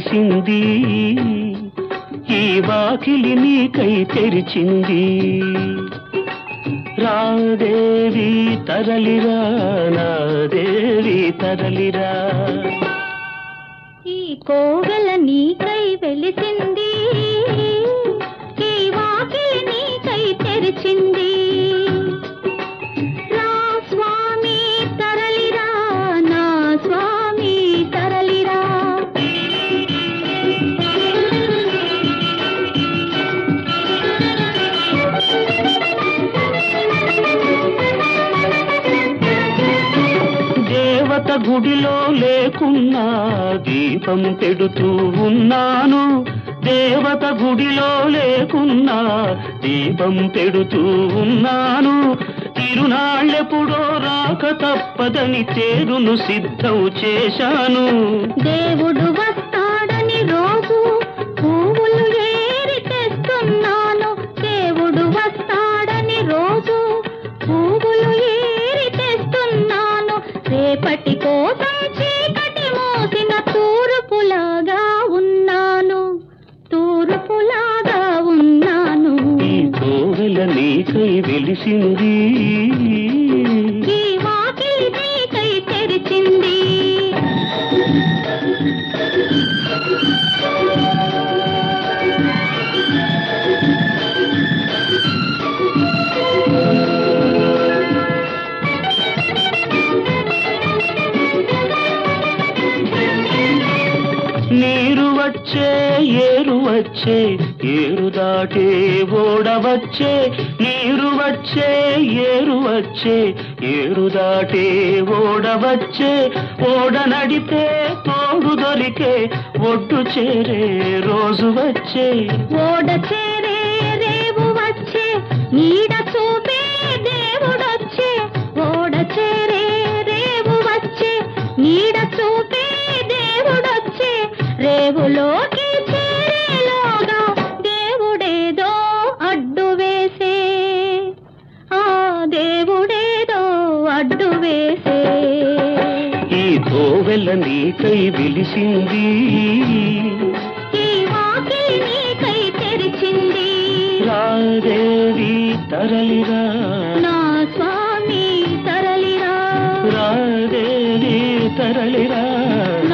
వెలిసింది ఈ వాకిలి నీకై తెరిచింది రాదేవి తరలిరా నా దేవి తరలిరా ఈ కోవెల నీకై వెలిసింది ఈ వాకిలి నీకై తెరిచింది రా స్వామి తరలిరా నా స్వామి తరలిరా దేవత గుడిలో లేకున్నా దీపం పెడుతూ ఉన్నాను దేవత గుడిలో లేకున్నా దీపం పెడుతూ ఉన్నాను తిరునాళ్ళెప్పుడో రాక తప్పదని తేరును సిద్ధం చేశాను దేవుడు వస్తాడని రోజు పువ్వులు ఏరి తెస్తున్నాను దేవుడు వస్తాడని రోజు పువ్వులు ఏరి తెస్తున్నాను రేపటి కోసం చీకటి మోసిన తూర్పులాగా ఉన్నాను తూర్పులాగా ఉన్నాను ఈ కోవెల నీకై వెలిసింది ఈ వాకిలి నీకై తెరిచింది నీరు వచ్చే ఏరు వచ్చే ఏరు దాటే ఓడవచ్చే నీరు వచ్చే ఏరు వచ్చే ఏరు దాటే ఓడవచ్చే ఓడ నడితే తోడు దొరికే ఒడ్డు చేరే రోజు వచ్చే ఓడ చేరే రేవు వచ్చే నీడ చూపే దేవుడొచ్చే ఓడ చేరే రేవు వచ్చే నీడ చూపే దేవుడొచ్చే రేవులోకి చేరేలోగా దేవుడేదో అడ్డు వేసే ఆ దేవుడేదో అడ్డు వేసే ఈ కోవెల నీకై వెలిసింది ఈ వాకిలి నీకై తెరిచింది రాదేవి తరలిరా నా స్వామి తరలిరా రాదేవి తరలిరా